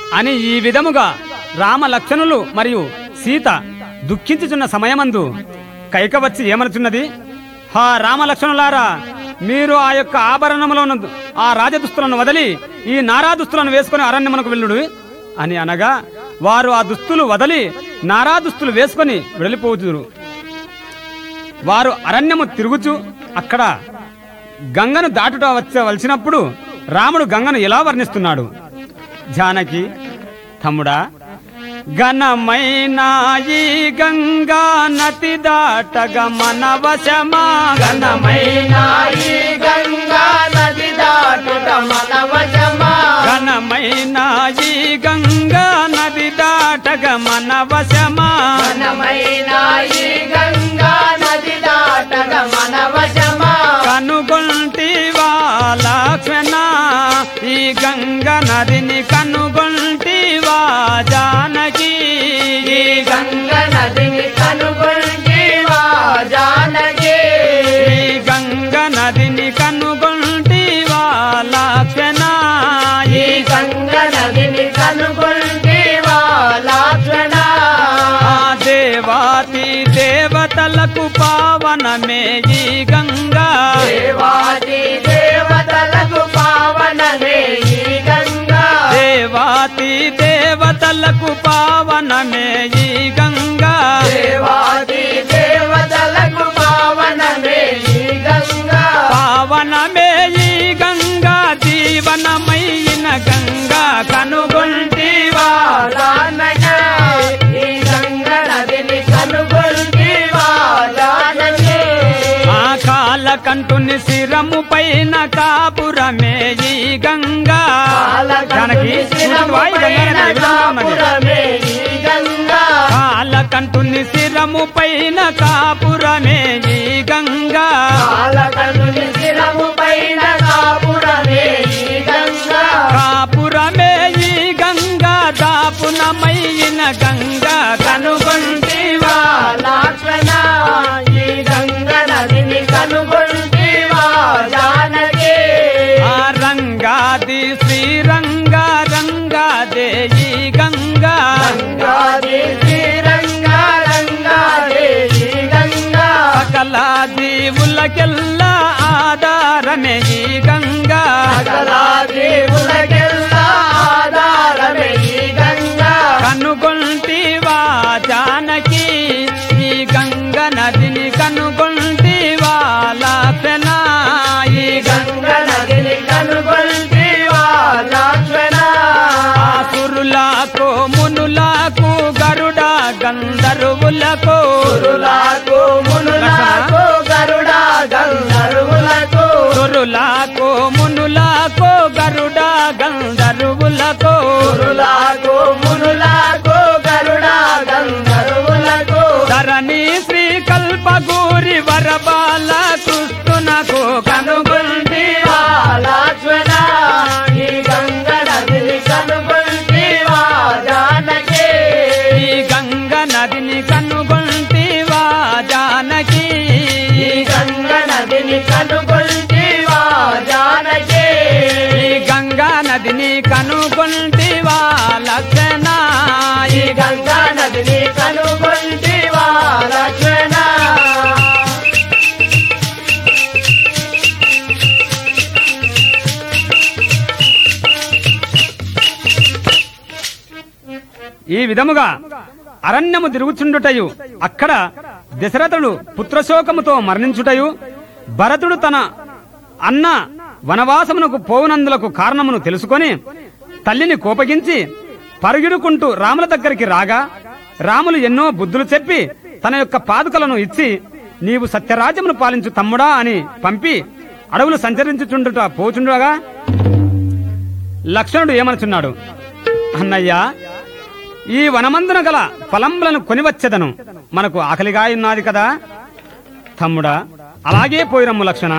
అని ఈ విధముగా రామ లక్షణులు మరియు సీత దుఃఖించుచున్న సమయమందు కైక వచ్చి ఏమనుచున్నది హా రామలక్ష్మణులారా మీరు ఆ యొక్క ఆభరణములను ఆ రాజదుస్తులను వదిలి ఈ నారా దుస్తులను వేసుకుని అరణ్యమునకు వెళ్ళుడు అని అనగా వారు ఆ దుస్తులు వదిలి నారా దుస్తులు వేసుకొని వెళ్ళిపోతురు వారు అరణ్యము తిరుగుచు అక్కడ గంగను దాటుట వచ్చవలసినప్పుడు రాముడు గంగను ఎలా వర్ణిస్తున్నాడు జానకి తమ్ముడా ఘనమైన ఈ గంగా నది దాటగ మన వశమా ఘనమైన ఈ గంగా నది దాటుట మన వశమా ఘనమైన ఈ గంగా నది దాటగ మన వశమా ఘనమైన ఈ గంగా నది దాటగ మన వశమా కనుగొంటివా లక్ష్మణ ఈ గంగ నదిని కనుగొంటివా జానకి ఈ గంగ నదిని కనుగొంటివా జానకి ఈ గంగ నదిని కనుగొంటివా లక్ష్మణ ఈ గంగ నదిని కనుగొంటివా లక్ష్మణ ఆ దేవాతి దేవతలకు పావనమే ఈ గంగా దేవాది దేవతలకు పావనమే ఈ గంగా దేవాతి దేవతలకు పావనమే ఈ గంగా దేవాది దేవతలకు పావనమే ఈ గంగా పావనమే ఈ గంగా జీవనమైన గంగా కనుగొంటివా జానక ఈ గంగ నదిని కనుగొంటివా జానకి ఆ కాల కంటుని శిరము పైన కాపురమే ఈ గంగా జానకి చూడువా ఈ గంగా నది ఏ విధంగా ఉన్నది కాపురమే ఈ గంగా కాలకంటుని శిరము పైన కాపురమే ఈ గంగా కాలకనుని శిరము పైన కాపురమే ఈ గంగా కాపురమే ఈ గంగా దాపునమైన గంగా కనుగొంటివా లక్ష్మణ ఈ గంగ నదిని కనుగొంటివా జానకి ఆ రంగాది శ్రీరంగ రంగాదే ఈ గంగా గంగాది శ్రీరంగా రంగాదే ఈ గంగా సకల జీవులకెల్లా ఆధారమే ఈ గంగా సకలా దేవులకెల్లా ఆధారమే ఈ గంగా కనుగొంటివా జానకి ఈ గంగ నదిని కనుగొంటివా లాపెన ఈ గంగ నదిని కనుగొంటివా లక్ష్మణ ఆసురులకు మునులకు గరుడ గంధర్వులకు గురులకు మునులకు గరుడ గంధర్వులకు సురులకు మునులకు గరుడ గంధర్వులకు గురులకు మునులకు గరుడ గంధర్వులకు ధరణి శ్రీ కల్పగూరి వరబాల కృష్ణునకు కనుగొంటివా లక్ష్మణ ఈ గంగ నదిని కనుగొంటివా జానకి ఈ గంగ నదిని కనుగొంటివా జానకి ఈ గంగ నదిని కనుగొంటివా జానకి ఈ గంగా నదిని కనుగొంటివా లక్షణ ఈ గంగా నదిని కనుగొంటివా లక్ష్మణ ఈ విధముగా అరణ్యము తిరుగుచుండుటయు అక్కడ దశరథుడు పుత్రశోకముతో మరణించుటయు భరతుడు తన అన్న వనవాసమునకు పోవునందులకు కారణమును తెలుసుకొని తల్లిని కోపగించి పరుగిడుకుంటూ రాముల దగ్గరికి రాగా రాములు ఎన్నో బుద్ధులు చెప్పి తన యొక్క పాదుకలను ఇచ్చి నీవు సత్యరాజ్యమును పాలించు తమ్ముడా అని పంపి అడవులు సంచరించుచుండుట పోచుండగా లక్ష్మణుడు ఏమనుచున్నాడు అన్నయ్యా ఈ వనమందున గల ఫలంబులను కొనివచ్చెదను మనకు ఆకలిగా ఉన్నది కదా తమ్ముడా అలాగే పోయిరమ్ము లక్షణ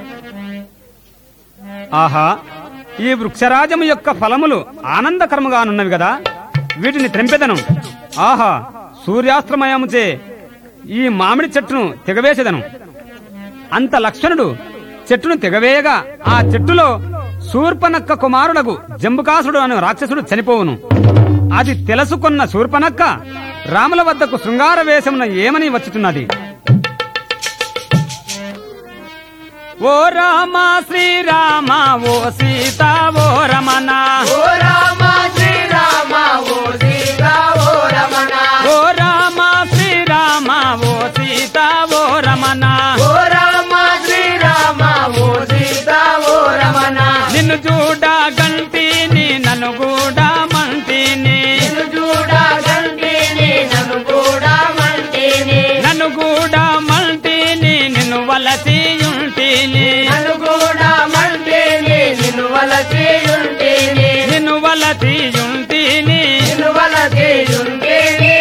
ఆహా ఈ వృక్షరాజము యొక్క ఫలములు ఆనందకరముగానున్నవి కదా వీటిని త్రెంపెదను ఆహా సూర్యాస్త్రమయముచే ఈ మామిడి చెట్టును తెగవేసెదను అంత లక్షణుడు చెట్టును తెగవేయగా ఆ చెట్టులో శూర్పనక్క కుమారుడగు జంబుకాసుడు అను రాక్షసుడు చనిపోవును అది తెలుసుకున్న శూర్పనక్క రాముల వద్దకు శృంగార వేషమున ఏమని వచ్చుతున్నది ఓ రామ శ్రీరామ ఓ సీత ఓ రమణ ఓ రామ శ్రీరామ ఓ సీత ఓ రమణ ఓ రామ శ్రీరామ ఓ సీత ఓ రమణ ఓ రామ శ్రీరామ ఓ సీత ఓ రమణ నిన్ను చూడ గంటిని నన్ను కూడా మంటిని నిన్ను చూడ గంటిని నన్ను కూడా మంటిని నన్ను కూడా మంటిని నిన్ను వలసి ఉంటిని నన్ను కూడా మంటిని నిన్ను వలసి ఉంటిని నిన్ను వలసి ఉంటిని నిన్ను వలసి ఉంటిని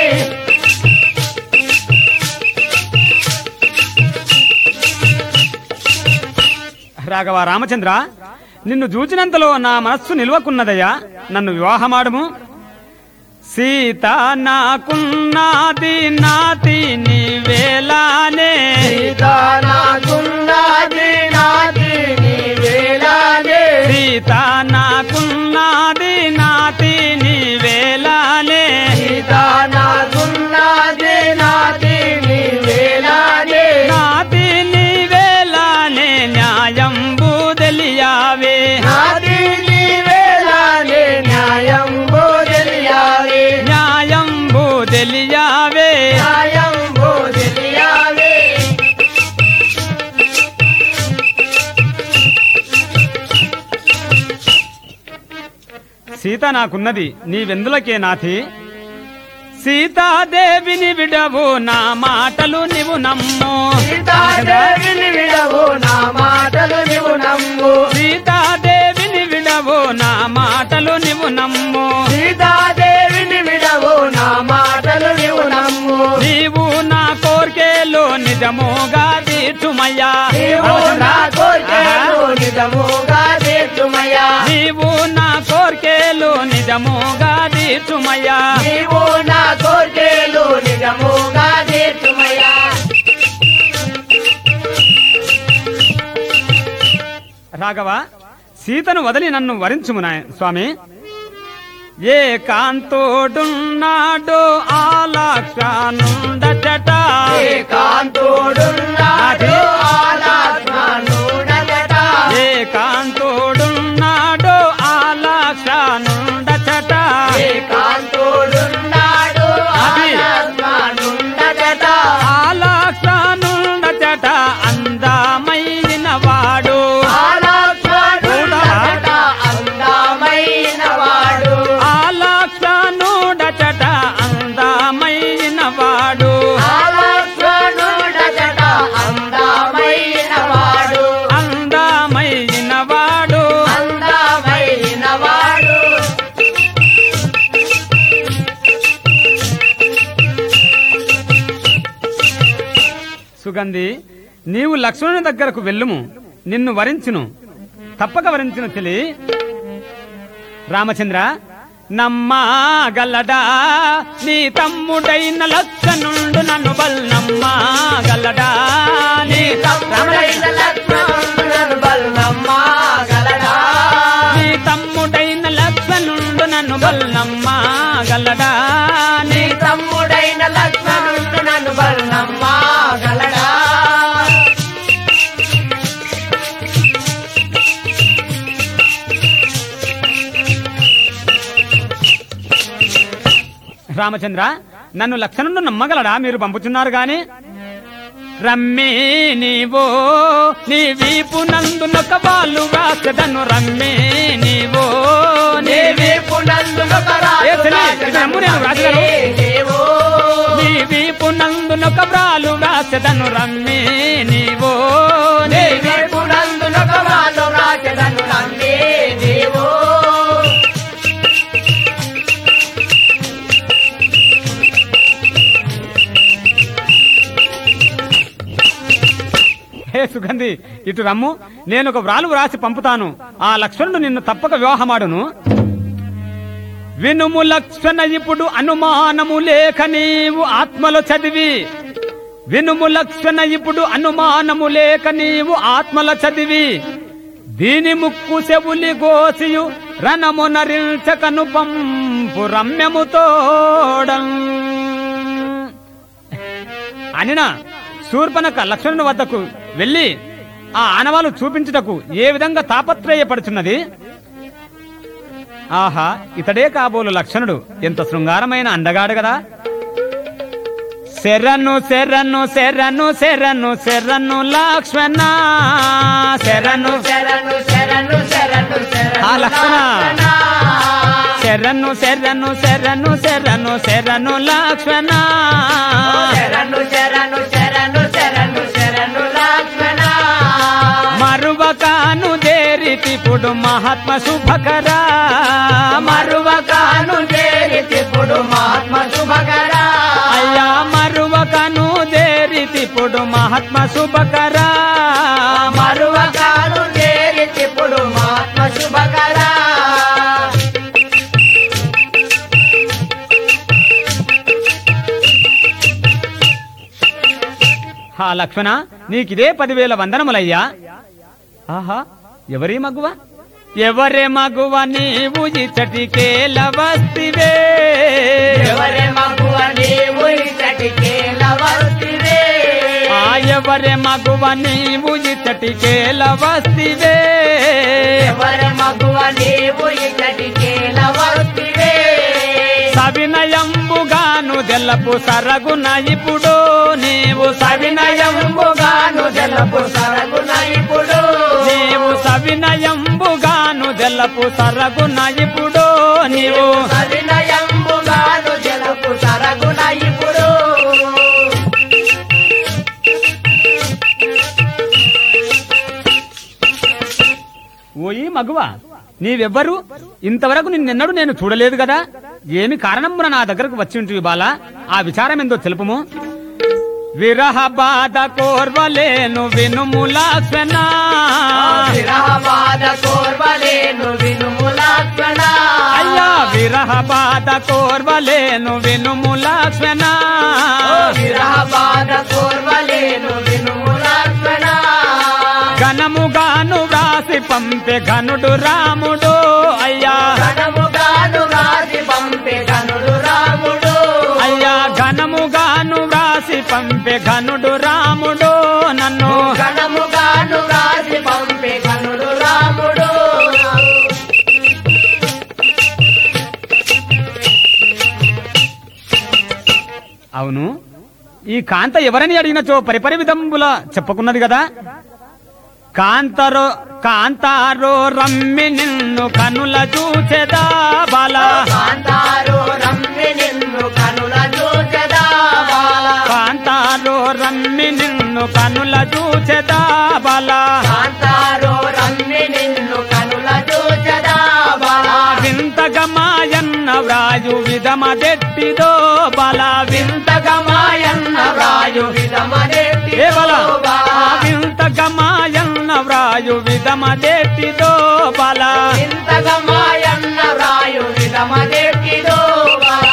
రాఘవ రామచంద్ర నిన్ను చూచినంతలో నా మనస్సు నిల్వకున్నదయ్యా నన్ను వివాహమాడము సీత నాకున్నది నాతి నీవేలానే సీతా నాకున్నది నాది నీ వేళానే సీత నాకున్నది నాతి నీవేలానే సీతా నాకున్నది నాది నీ వేళానే నాతి నీవేలానే న్యాయంబు తెలియావే నాది నీ వేళానే న్యాయం బోధలియాలి న్యాయంబు తెలియావే న్యాయం బోధలియాలి సీత నాకున్నది నీవెందులకే నాథి సీతాదేవిని విడవు నా మాటలు నీవు నమ్ము సీతాదేవిని విడవు నా మాటలు నీవు నమ్ము సీతాదేవిని విడవు నా మాటలు నీవు నమ్ము సీతాదేవిని విడవు నా మాటలు నీవు నమ్ము నీవు నా కోర్కెలో నిజముగా తీర్చుమయ్యా నీవు నా కోరికలు నిజముగా తీర్చుమయ్యా నీవు నా కోర్కెలో నిజముగా తీర్చుమయ్యా నీవు నా కోరికలు నిజముగా తీర్చుమయ్యా రాఘవ సీతను వదిలి నన్ను వరించుము నాయ స్వామి ఏ కాంతోడున్నాడు ఆలాక్షనుండచట ఏకాంతుడున్నాడు ఆలాత్మనుడగట ఏ కాంతోడున్నాడు ఆలాక్షనుండచట ఏకాంతుడున్నాడు అది. ఆలాత్మనుడగట ఆలాక్షనుండచట అందమైన వాడు ఆలాత్మనుడగట అందమైన వాడు ఆలాక్షనుడచట అందమైన వాడు ఆలాత్మనుడగట అందమైన వాడు అందమైన వాడు అందమైన వాడు సుగంధి నీవు లక్ష్మణుని దగ్గరకు వెళ్ళుము నిన్ను వరించును తప్పక వరించును చెలి రామచంద్ర నమ్మగలడా నీ తమ్ముడైన లక్షణుండు నన్ను బల్నమ్మగలడా నీ తమ్ముడైన లక్ష్మణుడు బలనమ్మగలడా? నీ తమ్ముడైన లక్షణుండు నన్ను బల్నమ్మగలడా నీ నీ తమ్ముడైన లక్ష్మణుడు నన్ను బలనమ్మగలడా? రామచంద్ర నన్ను లక్షణుడు నమ్మగలడా మీరు పంపుతున్నారు గాని రమ్మి నీవో నీ వీపు నందునొక బాలు రాసదను రమ్మి నీవో నీ నీ వీ- వీపు నందునొక రాజు ఏ చెల్లి, ఇది నమ్ము నేను రాజుగారు. దేవో. నీ వీపు నందునొక బ్రాలు రాసదను రమ్మి నీవో నీ నీ వీ- వీపు నందునొక రాజు రాజదను నమ్మే దేవో. హే సుగంధి ఇటు రమ్ము నేను ఒక వ్రాలు వ్రాసి పంపుతాను ఆ లక్ష్మణుడు నిన్ను తప్పక వివాహమాడును వినుము లక్ష్మణ ఇప్పుడు అనుమానము లేక నీవు ఆత్మలో చదివి వినుము లక్ష్మణ ఇప్పుడు అనుమానము లేక నీవు ఆత్మల చదివి దీని ముక్కు చెవులి గోసియు రణమునరించకను పంపు రమ్యముతోడం అనిన శూర్పనక లక్ష్మణుని వద్దకు వెళ్లి ఆ ఆనవాలు చూపించుటకు ఏ విధంగా తాపత్రయపడుచున్నది ఆహా ఇతడే కాబోలు లక్షణుడు ఎంత శృంగారమైన అందగాడు కదా శరణు శరణు శరణు శరణు శరణు లక్ష్మణ శరణు శరణు శరణు శరణు శరణు ఆ లక్షణ. లక్షణ. శరణు శరణు శరణు శరణు శరణు లక్ష్మణ శరణు శరణు శరణు శరణు శరణు లక్ష్మణ మరువకాను దేరితిప్పుడు మహాత్మ శుభకరా మరువకాను చేరితిప్పుడు మహాత్మ శుభకర అయ్యా మరువకను దేరితిప్పుడు మహాత్మ శుభకరా మరువకాను చేరితిప్పుడు మహాత్మ శుభకర హా లక్ష్మణ నీకిదే పదివేల వందనములయ్యా ఆహా ఎవరి మగువ ఎవరే మగువ నీవు ఇచ్చటికేల వస్తివే ఎవరి మగువ నీవు ఇతటికేల వస్తివే ఆ ఎవరే మగువ నీవు ఇచ్చటికేల వస్తివే ఎవరి మగువ నీవు ఇతటికేల వస్తివే సవినయంబుగాను తెల్లపు సరగున ఇప్పుడు నీవు సవినయంబుగాను సవినయంబుగాను జలపు సరగున ఇప్పుడు నీవు సవినయంబుగాను తెల్లపు సరగున ఇప్పుడు నీవు సవినయంబుగాను జలపు సరగున ఇప్పుడు ఓయి మగువ నీవెవ్వరు ఇంతవరకు నిన్నెన్నడూ నేను చూడలేదు కదా ఏమి కారణమున నా దగ్గరకు వచ్చి ఉంటివి బాలా ఆ విచారం ఏందో తెలుపుము విరహ బాధ కోర్వలేను వినుములాస్వనా విరహ బాధ కోర్వలేను వినుము లక్ష్మణ అయ్యా విరహ బాధ కోర్వలేను వినుములాస్వనా విరహ బాధ కోర్వలేను వినుము లక్ష్మణ ఘనముగాను వ్రాసి పంపే ఘనుడు రాముడు అయ్యా ఘనముగాను రాజి పంపే ఘనుడు రాముడు అయ్యా ఘనముగాను వ్రాసి పంపే ఘనుడు రాముడు నన్ను ఘనముగాను రాజి పంపే ఘనుడు రాముడు అవును ఈ కాంత ఎవరని అడిగినచో పరిపరి విధంబుల చెప్పుకున్నది కదా కాంతరో కాంతారో రమ్మి నిన్ను కనుల చూచెదా బాల కాంతారు రమ్మి నిన్ను కనుల చూచదా బాల కాంతారో రమ్మి నిన్ను కనుల చూచెదా బాల కాంతారు రమ్మి నిన్ను కనుల చూచదా బాల వింతగా మాయన్న వ్రాయు విధమదెట్టిదో బల వింతగా మాయన్న వ్రాయు విధమనెట్టి ఏ బల వింతగా మాయన్న వ్రాయు విధమదెట్టిదో బల ఇంతగా మాయన్న వ్రాయు విధమనెట్టిదో బాల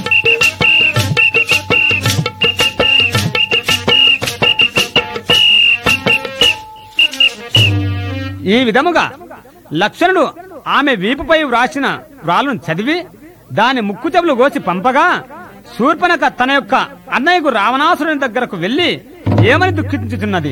ఈ విధముగా లక్షణుడు ఆమె వీపుపై వ్రాసిన వ్రాలను చదివి దాని ముక్కు చెవులు కోసి పంపగా శూర్పణక తన యొక్క అన్నయ్యకు రావణాసురుని దగ్గరకు వెళ్లి ఏమని దుఃఖించుతున్నది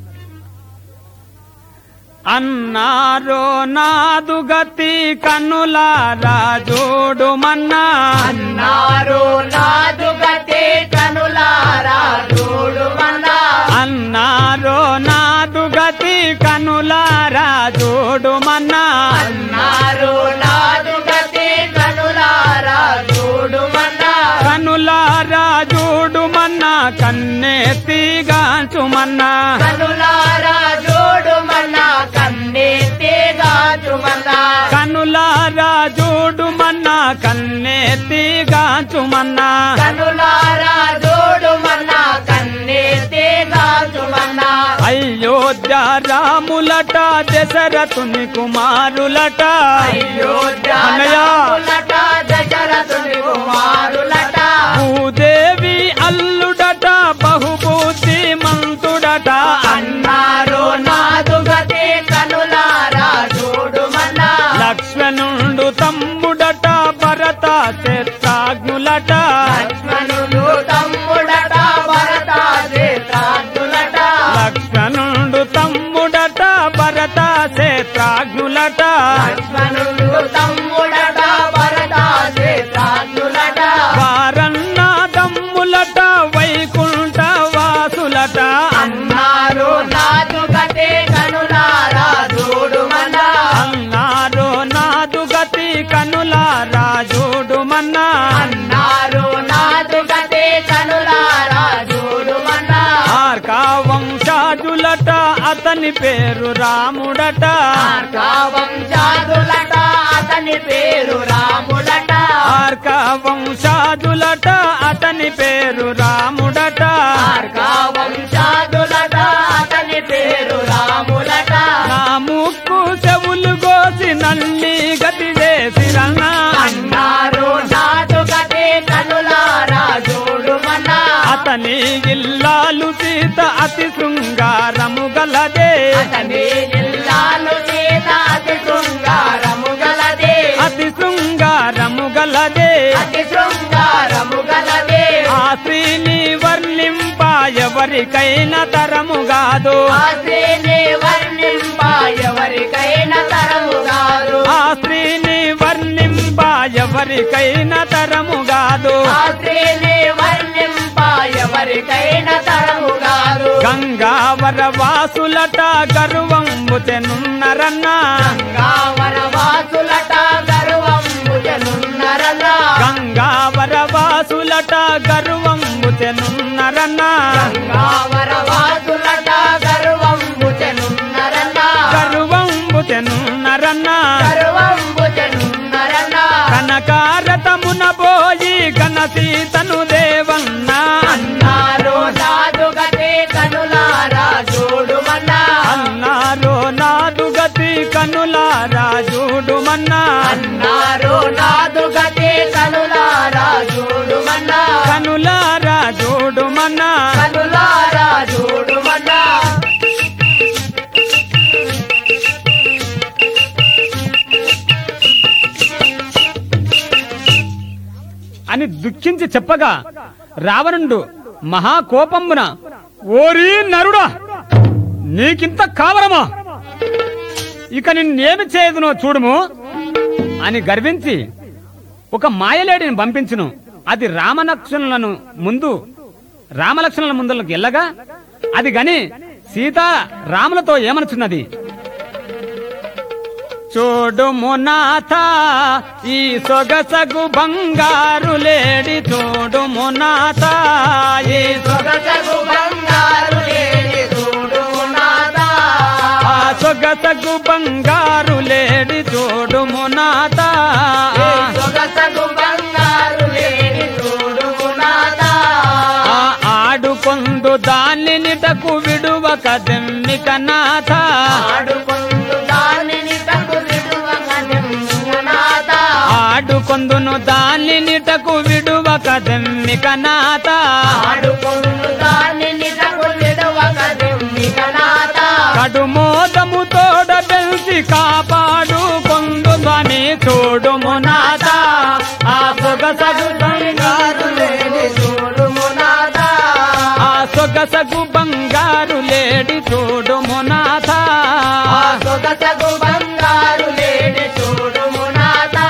అన్నారో నాదు గతి కన్నులారా చూడు మన్నా అన్నారు నాదు గతే కనులారా చూడుమన్నా అన్నారో నాదు గతి కనులారా చూడు మన్నా అన్నారు నాదు గతే కనులారా చూడుమన్నా కనులారా చూడు మన్నా కన్నెత్తిగాచుమన్నా కనులారా చూడుమన్నా కన్నెత్తిగాచుమన్నా కనులారా చూడు మన్నా కన్నెత్తిగాచుమన్నా కనులారా చూడుమన్నా కన్నెత్తిగాచుమన్నా అయోధ్య రాములట దశరథుని కుమారులట అయోధ్య అన్నయ్య రాములట దశరథుని కుమారులట భూదేవి అల్లుడట బహుబుద్ధి మంతుడట అన్నారు నాదు గతే కనులారా చేత్రాగ్నులట లక్ష్మణులు తమ్ముడట భరత చేతాగ్నులట లక్ష్మణుడు తమ్ముడట భరత చేత్రాగ్నులట లక్ష్మణులు తమ్ముడట భరత చేతాగ్నులట వారన్న తమ్ములట వైకుంఠ వాసులట అన్నారు నాదు గతే కనులారా చూడుమన్నా అన్నారు నాదు గతి కనులారా చూడుమన్నా అన్నారు నాదు గతే కనులారా చూడుమన్నా ఆర్కా వంశాజులట అతని పేరు రాముడట వంశాదులట అతని పేరు రాముడట ఆర్కా వంశాజులట అతని పేరు రాముడట వంశాదులట అతని పేరు రాముడట నా ముక్కు చెవులు కోసి నల్లి గతి చేసిరన్నా అన్నారు నాదు గతే కనులారా చూడుమన్నా అతని ఇల్లాలు సీత అతి శృంగారము గలదే అతని జిల్లాలు సీత అతి శృంగారము గలదే అతి శృంగారము గలదే అతి శృంగారము గలదే ఆ స్త్రీని వర్ణింప ఎవరికైనా తరము కాదు ఆ స్త్రీని వర్ణింప ఎవరికైనా తరము కాదు ఆ స్త్రీని వర్ణింప ఎవరికైనా తరము కాదు ఆ స్త్రీని వర్ణింప ఎవరికైనా తరము కాదు గంగావర వాసులట గర్వంబు తెనున్నరన్నా గంగావర వాసులట గర్వంబు జనున్నరలా గంగావర వాసులట గర్వంబు తెనున్నరన్నా గంగావర వాసులట గర్వంబు జనున్నరలా గర్వంబు తెనున్నరన్నా గర్వంబు జనున్నరలా కనకారతమున పోయి ఘన సీతను దేవన్నా అన్నారు సాధు గతే కనులారా చూడుమన్నా అన్నారు నాదు గతి కనులారా చూడుమన్నా అన్నారు నాదు గతే కనులారా చూడుమన్నా కనులారా చూడుమన్నా కనులారా చూడుమన్నా అని దుఃఖించి చెప్పగా రావణుడు మహాకోపంబున ఓరి నరుడా నీకింత కావరమా ఇక నిన్నేమి చేయదునో చూడుము అని గర్వించి ఒక మాయలేడిని పంపించును అది రామలక్ష్మణులను ముందు రామలక్ష్మణుల ముందులకు వెళ్ళగా అది గని సీత రాములతో ఏమనుచున్నది చూడుము నాథ ఈ సొగసగు బంగారు లేడి చూడుము నాథ ఈ సొగసగు బంగారు లేడి చూడుమునాదా ఆ సొగసగు బంగారు లేడి చూడుము నాథ సొగసగు బంగారు లేడి చూడుమునాదా ఆ ఆడుకొందు దాన్ని నిటకు విడువక దెమ్మిక నాథ ఆడుకొందు దానిని తగు విడువక నిమ్మునాదా ఆడుకొందును దాన్ని నిటకు విడువక దెమ్మిక నాథ ఆడుకొందు దానిని తగు విడువక నిమ్మికనాదా కడుమోదము తోడ పెంచి కాపాడు కొందు స్వామి చూడుము నాథ ఆ సొగసగు బంగారు లేడి చూడుమునాదా ఆ సొగసగు బంగారు లేడి చూడుము నాథ ఆ సొగసగు బంగారు లేడి చూడుమునాదా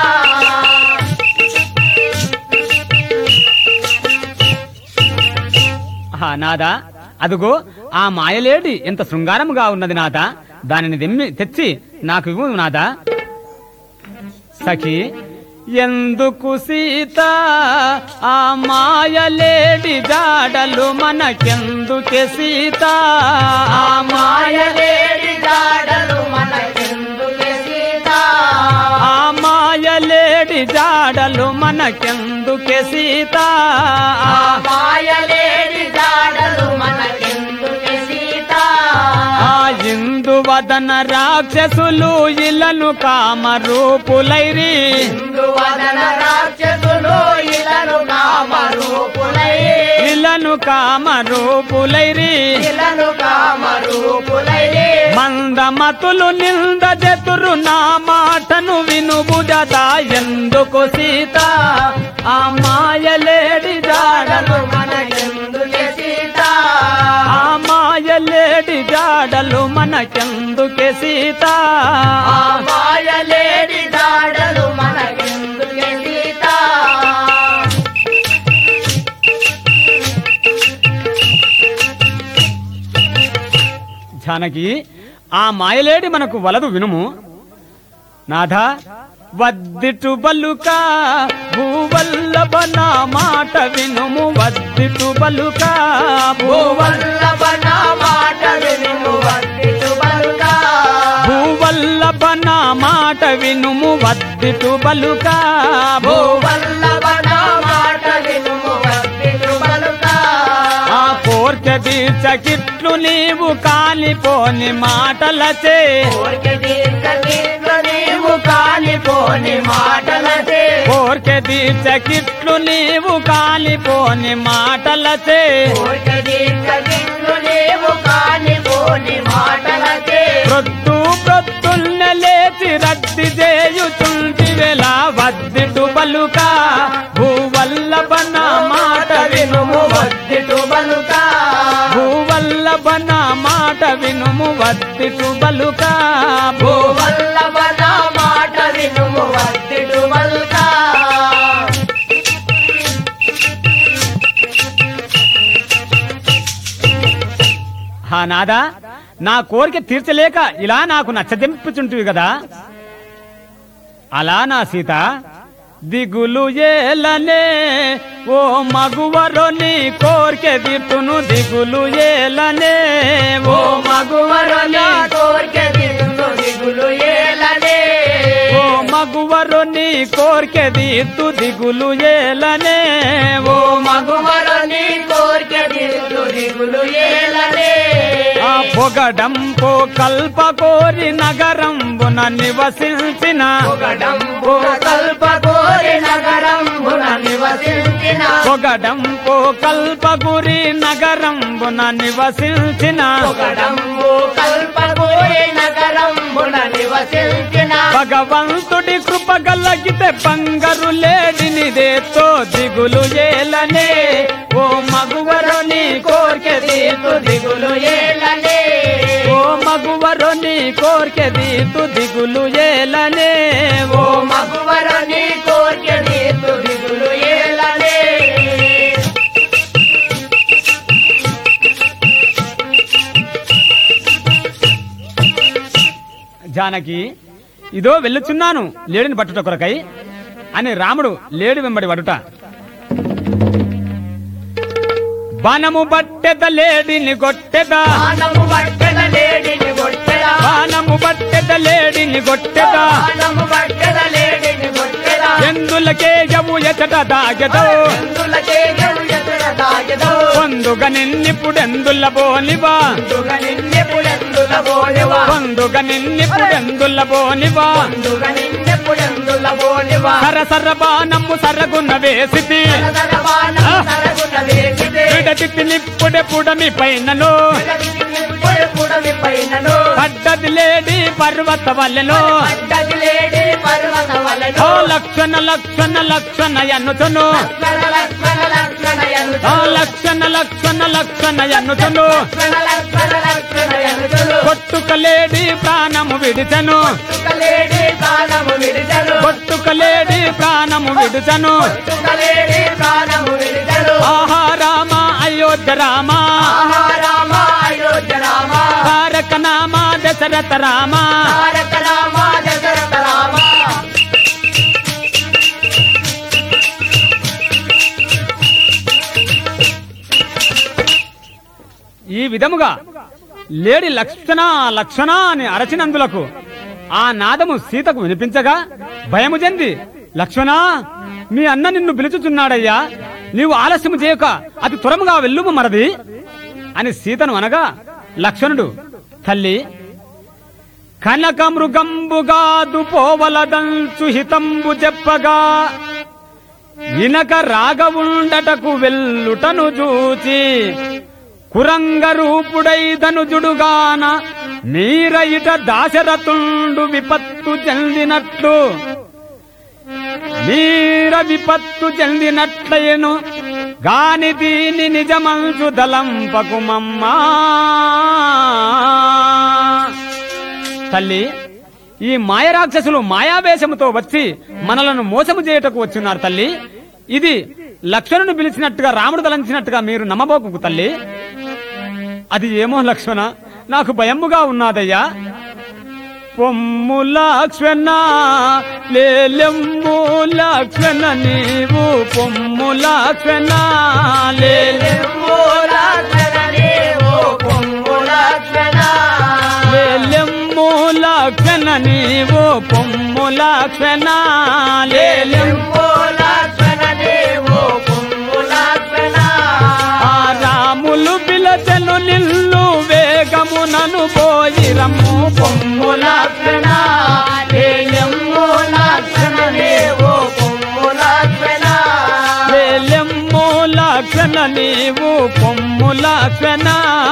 ఆ నాదా అదుగో ఆ మాయలేడి ఎంత శృంగారముగా ఉన్నది నాదా దానిని దెమ్మి తెచ్చి నాకు ఇవ్వు నాదా సఖి ఎందుకు సీత ఆ మాయలేడి జాడలు మనకెందుకే సీత ఆ మాయ మాయలేడి జాడలు మనకెందుకే సీత ఆ మాయలేడి జాడలు మనకెందుకే సీత ఆ మాయలేడి జాడలు మనకెందుకే సీత ఆ ఇందువదన రాక్షసులు ఇలను కామరూపులైరి ఇందువదన రాక్షసులు ఇలను కామరూపులై ఇలను కామరూపులైరి ఇలను కామరూపులై మందమతులు నింద జతురు నా మాటను వినుబుజత ఎందుకు సీత ఆ మాయలేడి జాడలు మనకెందుకే సీత ఆ మాయలేడి జాడలు మనకెందుకే సీత ఆ మాయలేడి దాడలు మనకెందుకే సీత జానకి ఆ మాయలేడి మనకు వలదు వినుము నాథ వద్దిటు బలుక భూవల్లభ నా మాట వినుము వద్దిటు బలుక భూవల్ల భూవల్లభ నా మాట వినుము వద్దిటు బలుక భూవల్లభ నా మాట వినుము వద్దిటు బలుక భూ భూవల్లభ నా మాట వినుము వద్దిటు బలుక ఆ కోర్కె తీర్చకిట్లు నీవు కాలిపోని మాటలచే కోరిక తీర్చకిట్లు నీవు కాలిపోని మాటలతే కోర్కె తీర్చకిట్లు నీవు కాలిపోని మాటలచే కోరిక తీర్చకిట్లు నీవు కాలిపోని మాటలతే ప్రొద్దు ప్రొద్దున్న లేచి రద్ది చేయుచుంటి వేళ వద్దిటు బలుక భూవల్లభ నా మాట వినుము వద్దిటు బలుక భూవల్లభ నా మాట వినుము వద్దిటు బలుక భూ భూవల్లభ నా మాట వినుము వద్దిటు బలుక హా నాదా నా కోరిక తీర్చలేక ఇలా నాకు నచ్చజెంపుచుంటివి కదా అలా నా సీత దిగులు ఏలనే ఓ మగువరో నీ కోరిక తీర్చును దిగులు ఏలనే ఓ మగువరు నా కోరిక తీర్చు దిగులు ఏలనే ఓ మగువరో నీ కోరిక తీర్చు దిగులు ఏలనే ఓ మగువరు నీ కోరిక తీర్చు దిగులు ఏలనే ఆ పొగడంపో కల్ప కోరి నగరంబున నివసించిన పొగడంబు కల్ప కోరి నగరంబున నివసించిన పొగడంపో కల్ప గురి నగరంబున నివసించిన పొగడంబు కల్ప కోరి నగరంబున నివసించిన భగవంతుడి కృప గలగితే బంగారు లేడినిదేతో దిగులు ఏలనే ఓ మగువరు నీ కోర్కె తీతు దిగులు ఏలనే ఓ మగువరు నీ కోర్కె తీతు దిగులు ఏలనే ఓ ఓ మగువరు నీ కోరిక తీర్చు దిగులు ఏలనే జానకి ఇదో వెళ్ళుచున్నాను లేడిని పట్టుట కొరకై అని రాముడు లేడి వెంబడి పడుట బాణము బట్టెద లేడిని గొట్టెద బాణము పట్టెద లేడిని కొట్టెద బాణము బట్టెద లేడిని గొట్టెద బాణము పట్టెద లేడిని కొట్టెద ఎందులకే యవు ఎచట దాగెదో ఎందులకే ఎదుర దాగెదో పొందుగ నిన్నిప్పుడెందుల బోనివా అందుగ నిన్నెప్పుడెందుల బోనివా పొందుగ నిన్నిప్పుడెందుల బోనివా అందుగ నిన్నెప్పుడెందుల బోనివా సర సర బాణము సరగున వేసితి సరసర బాణము సరగున వేసితే విడతి నిప్పుడె పుడమి పైనను ఇప్పుడు పుడమి పైనను పడ్డది లేడి పర్వత వల్లెను పడ్డది లేడి పర్వత వలెను ఓ లక్షణ లక్షణ లక్షణ ఎన్నుతును లక్ష్మణ లక్ష్మణ లక్ష్మణ ఎనుచు ఆ లక్షణ లక్షణ లక్షణ ఎన్నుతును లక్ష్మణ లక్ష్మణ లక్ష్మణ ఎనుచులు కొట్టుకలేడి ప్రాణము విడిచను తుకలేడి ప్రాణము విడిచను కొట్టుకలేడి ప్రాణము విడిచను తుకలేడి ప్రాణము విడిచను ఆహా రామ అయోధ్య రామ ఆహా రామ అయోధ్య రామ తారక నామ దశరథ రామ తారక రామ దశరథ రామ ఈ విధముగా లేడి లక్షణ లక్షణ అని అరచినందులకు ఆ నాదము సీతకు వినిపించగా భయము చెంది లక్ష్మణ మీ అన్న నిన్ను పిలుచుచున్నాడయ్యా నీవు ఆలస్యము చేయక అతి త్వరముగా వెళ్ళుము మరది అని సీతను అనగా లక్ష్మణుడు తల్లి కనక మృగంబుగాదు పోవలదంచు హితంబు చెప్పగా ఇనక రాగవుండటకు వెళ్ళుటను చూచి కురంగ రూపుడై ధనుజుడుగాన మీరయిట దాశరథుండు విపత్తు చెందినట్లు మీర విపత్తు చెందినట్లయను గాని దీని నిజమంచు దలంపకుమమ్మా తల్లి ఈ మాయరాక్షసులు మాయావేశముతో వచ్చి మనలను మోసము చేయుటకు వచ్చిన్నారు తల్లి ఇది లక్ష్మణుని పిలిచినట్టుగా రాముడు తలంచినట్టుగా మీరు నమ్మబోకు తల్లి అది ఏమో లక్ష్మణ నాకు భయముగా ఉన్నాదయ్యా పొమ్ము లక్ష్మణ లేలెమ్ము లక్ష్మణ నీవు పొమ్ము లక్ష్మణ లేలెమ్ము లేలెమ్ము లక్ష్మణ నీవు పొమ్ము లక్ష్మణ లేలెమ్ము ఆ రాములు పిలచెను నిల్లు వేగమునను పోయి రమ్ము పొమ్ము లక్ష్మణ లేలెమ్ము లక్ష్మణ నీవు లేలెమ్ము లక్ష్మణ నీవు పొమ్ము లక్ష్మణ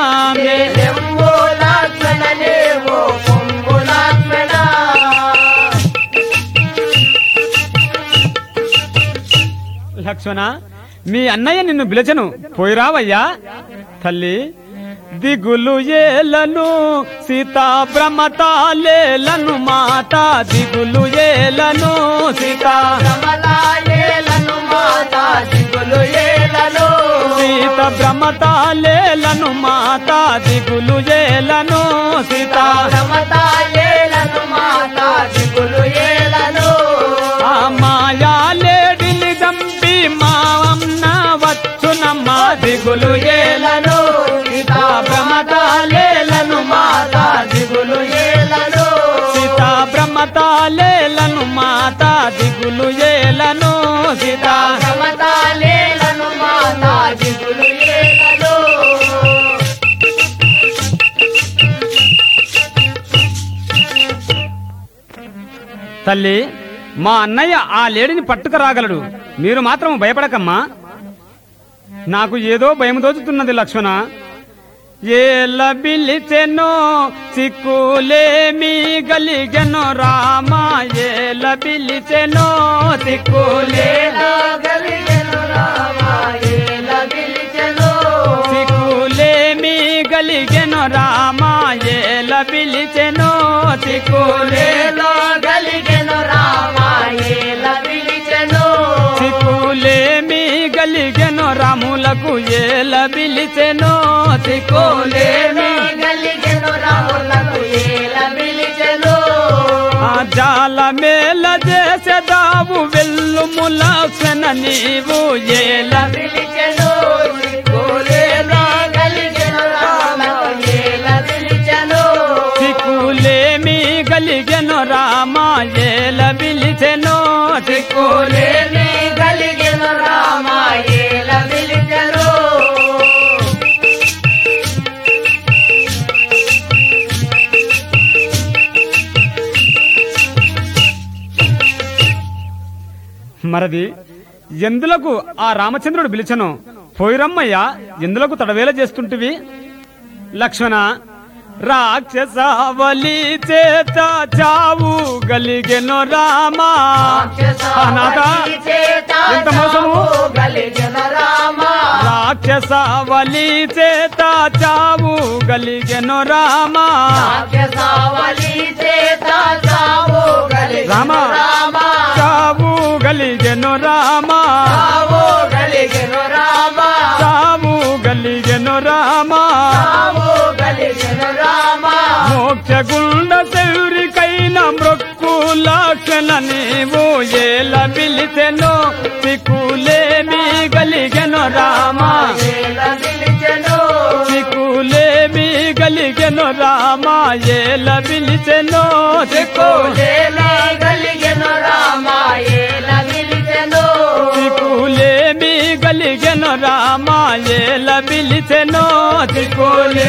లక్ష్మణ మీ అన్నయ్య నిన్ను పిలిచెను పోయిరావయ్యా తల్లి దిగులు ఏలను సీతా భ్రమతాలేలను మాత దిగులు ఏలను సీతా సీత భ్రమతాలేలను మాత దిగులు ఏలను సీతా ఆ మాయా లేడిని చంపి మా అన్న వచ్చునమ్మా దిగులు ఏలను సీతా భ్రమతాలేలను మాత దిగులు సీతా బ్రహ్మతాలేలను మాత దిగులు ఏలను సీతా తల్లి మా అన్నయ్య ఆ లేడిని పట్టుకురాగలడు మీరు మాత్రం భయపడకమ్మా నాకు ఏదో భయం దోచుతున్నది లక్ష్మణ ఏల బిలిచెనో సిక్కులేమి గలిగెనో రామా ఏల బిలిచెనో సిక్కులే సిక్కులేమి గలిగెనో రామా ఏల బిలిచెనో సిక్కులే సిక్కులేమి గలిగెనో రాములకు ఏల బిలిచెనో సిక్కులేమి ఆ జాల మేల చేసేదావు వెల్లుము లక్షణ నీవు ఏల సిక్కులేమి గలిగెను రామా ఏల బిలిచెనో సిక్కులేమి మరది ఎందులకు ఆ రామచంద్రుడు పిలిచెను పోయిరమ్మయ్యా ఎందులకు తడవేల చేస్తుంటివి లక్ష్మణ రాక్షసావలి చేత చావు గలిగెను రామా అనాథ ఎంత మోసము రాక్షసావలి చేత చావు గలిగెను రామా రామా చావు గలిగెను రామా చావు గలిగెను రామా మోక్ష గుండ శౌరికైన మృక్కు లక్షణ నీవు ఏల పిలిచెను సిక్కులేమి గలిగెను రామా సిక్కులేమి గలిగెను రామా ఏల పిలిచెను సిక్కులే సిక్కులేమి గలిగెను రామా ఏల పిలిచెను సిక్కులే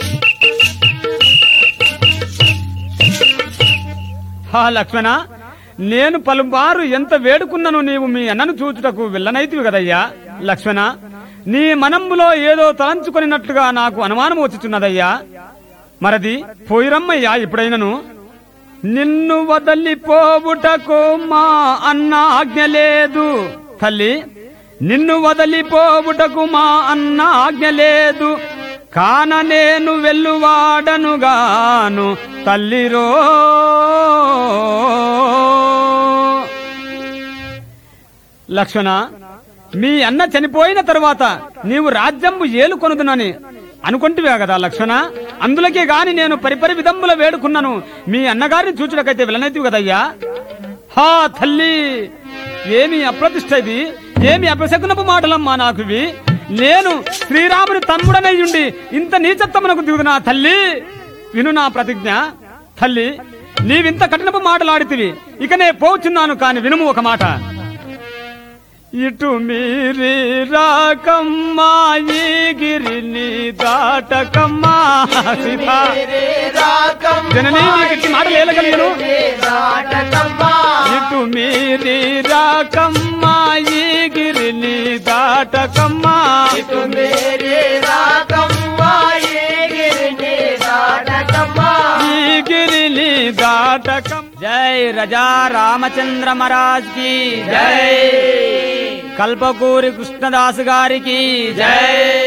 హా లక్ష్మణ నేను పలుమారు ఎంత వేడుకున్నను నీవు మీ అన్నను చూచుటకు వెళ్ళనైతివి కదయ్యా లక్ష్మణ నీ మనంబులో ఏదో తలంచుకొనినట్లుగా నాకు అనుమానం వచ్చుచున్నదయ్యా మరది పోయిరమ్మయ్యా ఇప్పుడైనను నిన్ను వదలిపోవుటకు మా అన్న ఆజ్ఞ లేదు తల్లి నిన్ను వదలిపోవుటకు మా అన్న ఆజ్ఞ లేదు కాన నేను వెళ్ళువాడనుగాను తల్లిరో లక్ష్మణ మీ అన్న చనిపోయిన తరువాత నీవు రాజ్యంబు ఏలుకొనుదునని అనుకుంటువే కదా లక్ష్మణ అందులకే గాని నేను పరిపరి విధంబుల వేడుకున్నాను మీ అన్నగారిని చూచుటకైతే వెళ్ళనైతివి కదయ్యా హా తల్లి ఏమి అప్రతిష్ట ఇది ఏమి అపశకునపు మాటలమ్మా నాకు ఇవి నేను శ్రీరాముని తమ్ముడనయ్యుండి ఇంత నీచత్వమునకు దిగుదునా తల్లి విను నా ప్రతిజ్ఞ తల్లి నీవింత కఠినపు మాటలాడితివి ఇక నే పోచున్నాను కాని వినుము ఒక మాట ఇటు మీరి రాకమ్మా ఈ గిరిని దాటకమ్మా సీత జననీ నీకు ఇట్టి మాటలు ఏలగలిగను ఇటు మీరి రాకమ్మా ఈ గిరిని దాటకమ్మా ఈ గిరిని దాటకం జై రజా రామచంద్ర మహారాజ్ కి జై కల్పకూరి కృష్ణదాస్ గారికి జై